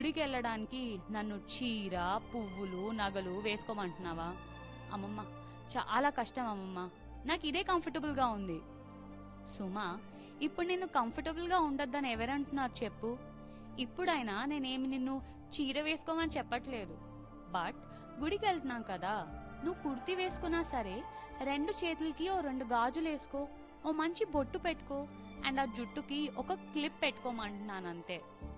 గుడికి వెళ్ళడానికి నన్ను చీర పువ్వులు నగలు వేసుకోమంటున్నావా అమ్మమ్మ చాలా కష్టం అమ్మమ్మ నాకు ఇదే కంఫర్టబుల్ గా ఉంది సుమా ఇప్పుడు నిన్ను కంఫర్టబుల్ గా ఉండొద్దని ఎవరంటున్నారు చెప్పు ఇప్పుడైనా నేనేమి నిన్ను చీర వేసుకోమని చెప్పట్లేదు బట్ గుడికి వెళ్తున్నాం కదా నువ్వు కుర్తీ వేసుకున్నా సరే రెండు చేతులకి ఓ రెండు గాజులు వేసుకో ఓ మంచి బొట్టు పెట్టుకో అండ్ ఆ జుట్టుకి ఒక క్లిప్ పెట్టుకోమంటున్నాను అంతే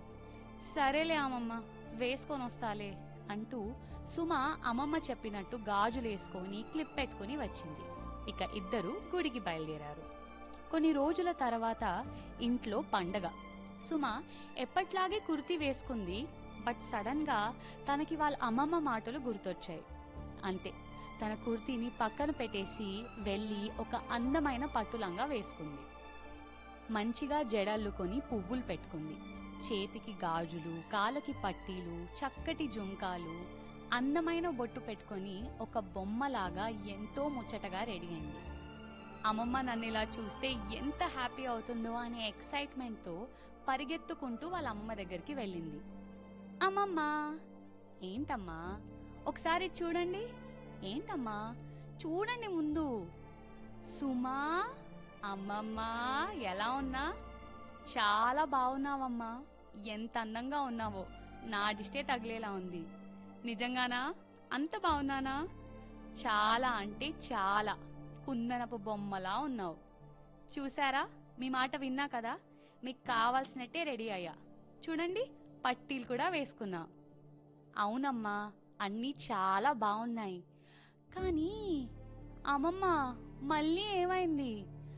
సరేలే అమ్మమ్మ వేసుకొని వస్తాలే అంటూ సుమ అమ్మమ్మ చెప్పినట్టు గాజులు వేసుకొని క్లిప్ పెట్టుకుని వచ్చింది ఇక ఇద్దరు గుడికి బయలుదేరారు కొన్ని రోజుల తర్వాత ఇంట్లో పండగ సుమ ఎప్పట్లాగే కుర్తీ వేసుకుంది బట్ సడన్ గా తనకి వాళ్ళ అమ్మమ్మ మాటలు గుర్తొచ్చాయి అంతే తన కుర్తీని పక్కన పెట్టేసి వెళ్ళి ఒక అందమైన పట్టులంగా వేసుకుంది మంచిగా జడల్లుకొని పువ్వులు పెట్టుకుంది చేతికి గాజులు కాళ్ళకి పట్టీలు చక్కటి జుంకాలు అందమైన బొట్టు పెట్టుకొని ఒక బొమ్మలాగా ఎంతో ముచ్చటగా రెడీ అయింది అమ్మమ్మ నన్ను ఇలా చూస్తే ఎంత హ్యాపీ అవుతుందో అనే ఎక్సైట్మెంట్తో పరిగెత్తుకుంటూ వాళ్ళ అమ్మమ్మ దగ్గరికి వెళ్ళింది అమ్మమ్మ ఏంటమ్మా ఒకసారి చూడండి ఏంటమ్మా చూడండి ముందు సుమా అమ్మమ్మ ఎలా ఉన్నా చాలా బాగున్నావమ్మా ఎంత అందంగా ఉన్నావో నా దిష్టే తగిలేలా ఉంది నిజంగానా అంత బాగున్నానా చాలా అంటే చాలా కుందనపు బొమ్మలా ఉన్నావు చూసారా మీ మాట విన్నా కదా మీకు కావాల్సినట్టే రెడీ అయ్యా చూడండి పట్టీలు కూడా వేసుకున్నా అవునమ్మా అన్నీ చాలా బాగున్నాయి కానీ అమ్మమ్మ మళ్ళీ ఏమైంది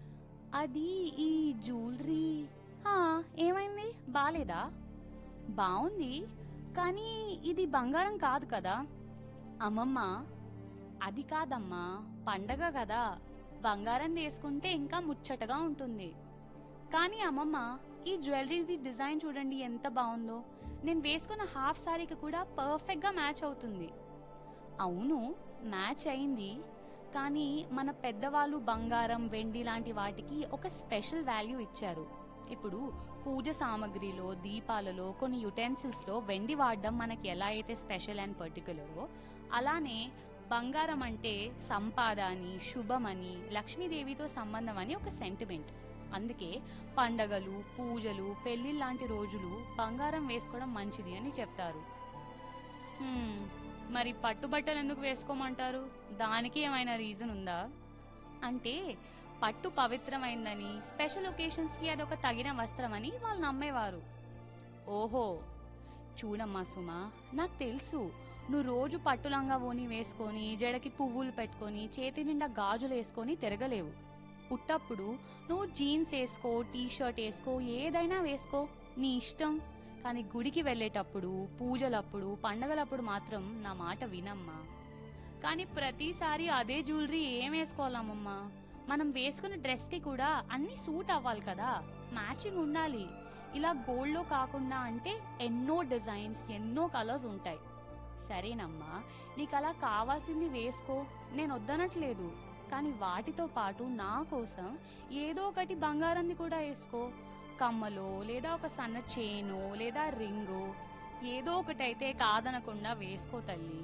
అది ఈ జ్యువెలరీ హా, ఏమైంది బాలేదా బాగుంది కానీ ఇది బంగారం కాదు కదా అమ్మమ్మ అది కాదమ్మా పండగ కదా బంగారం తీసుకుంటే ఇంకా ముచ్చటగా ఉంటుంది కానీ అమ్మమ్మ ఈ జ్యువెలరీది డిజైన్ చూడండి ఎంత బాగుందో నేను వేసుకున్న హాఫ్ సారీకి కూడా పర్ఫెక్ట్గా మ్యాచ్ అవుతుంది అవును మ్యాచ్ అయింది కానీ మన పెద్దవాళ్ళు బంగారం వెండి లాంటి వాటికి ఒక స్పెషల్ వాల్యూ ఇచ్చారు ఇప్పుడు పూజ సామాగ్రిలో దీపాలలో కొన్ని యుటెన్సిల్స్లో వెండి వాడడం మనకి ఎలా అయితే స్పెషల్ అండ్ పర్టికులరో అలానే బంగారం అంటే సంపాద అని శుభమని లక్ష్మీదేవితో సంబంధం అని ఒక సెంటిమెంట్ అందుకే పండగలు పూజలు పెళ్లిళ్ళ లాంటి రోజులు బంగారం వేసుకోవడం మంచిది అని చెప్తారు హ్మ్, మరి పట్టుబట్టలు ఎందుకు వేసుకోమంటారు దానికి ఏమైనా రీజన్ ఉందా అంటే పట్టు పవిత్రమైందని స్పెషల్ ఒకేషన్స్ కి అదొక తగిన వస్త్రం అని వాళ్ళు నమ్మేవారు ఓహో చూడమ్మా సుమా నాకు తెలుసు నువ్వు రోజు పట్టు లంగా ఓని వేసుకొని జడకి పువ్వులు పెట్టుకొని చేతి నిండా గాజులు వేసుకొని తిరగలేవు ఉట్టప్పుడు నువ్వు జీన్స్ వేసుకో టీ షర్ట్ వేసుకో ఏదైనా వేసుకో నీ ఇష్టం కానీ గుడికి వెళ్ళేటప్పుడు పూజలప్పుడు పండగలప్పుడు మాత్రం నా మాట వినమ్మా కానీ ప్రతిసారి అదే జ్యువెలరీ ఏం వేసుకోవాలమ్మమ్మా మనం వేసుకున్న డ్రెస్ కి కూడా అన్ని సూట్ అవ్వాలి కదా మ్యాచింగ్ ఉండాలి ఇలా గోల్డ్ లో కాకుండా అంటే ఎన్నో డిజైన్స్ ఎన్నో కలర్స్ ఉంటాయి సరేనమ్మా నీకు అలా కావాల్సింది వేసుకో నేను వద్దనట్లేదు కానీ వాటితో పాటు నా కోసం ఏదో ఒకటి బంగారంది కూడా వేసుకో కమ్మలో లేదా ఒక సన్న చైను లేదా రింగు ఏదో ఒకటైతే కాదనకుండా వేసుకో తల్లి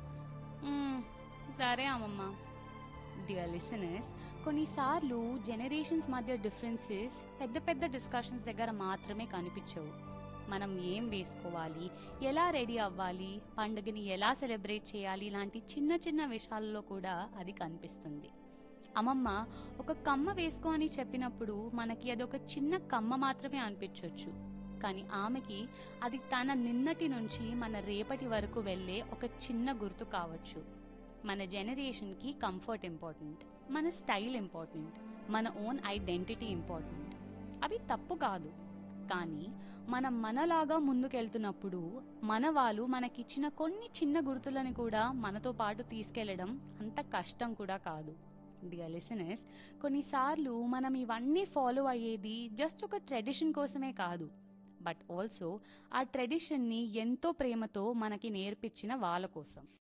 మ్మ్, సరే అమ్మమ్మ డియర్ లిసనర్స్ కొన్నిసార్లు జనరేషన్స్ మధ్య డిఫరెన్సెస్ పెద్ద పెద్ద డిస్కషన్స్ దగ్గర మాత్రమే కనిపించవు మనం ఏం వేసుకోవాలి ఎలా రెడీ అవ్వాలి పండుగని ఎలా సెలబ్రేట్ చేయాలి ఇలాంటి చిన్న చిన్న విషయాల్లో కూడా అది కనిపిస్తుంది అమ్మమ్మ ఒక కమ్మ వేసుకో అని చెప్పినప్పుడు మనకి అది ఒక చిన్న కమ్మ మాత్రమే అనిపించవచ్చు కానీ ఆమెకి అది తన నిన్నటి నుంచి మన రేపటి వరకు వెళ్ళే ఒక చిన్న గుర్తు కావచ్చు మన జనరేషన్కి కంఫర్ట్ ఇంపార్టెంట్ మన స్టైల్ ఇంపార్టెంట్ మన ఓన్ ఐడెంటిటీ ఇంపార్టెంట్ అవి తప్పు కాదు కానీ మనం మనలాగా ముందుకెళ్తున్నప్పుడు మన వాళ్ళు మనకిచ్చిన కొన్ని చిన్న గుర్తులని కూడా మనతో పాటు తీసుకెళ్లడం అంత కష్టం కూడా కాదు డియర్ లిసనర్స్ కొన్నిసార్లు మనం ఇవన్నీ ఫాలో అయ్యేది జస్ట్ ఒక ట్రెడిషన్ కోసమే కాదు బట్ ఆల్సో ఆ ట్రెడిషన్ని ఎంతో ప్రేమతో మనకి నేర్పించిన వాళ్ళ కోసం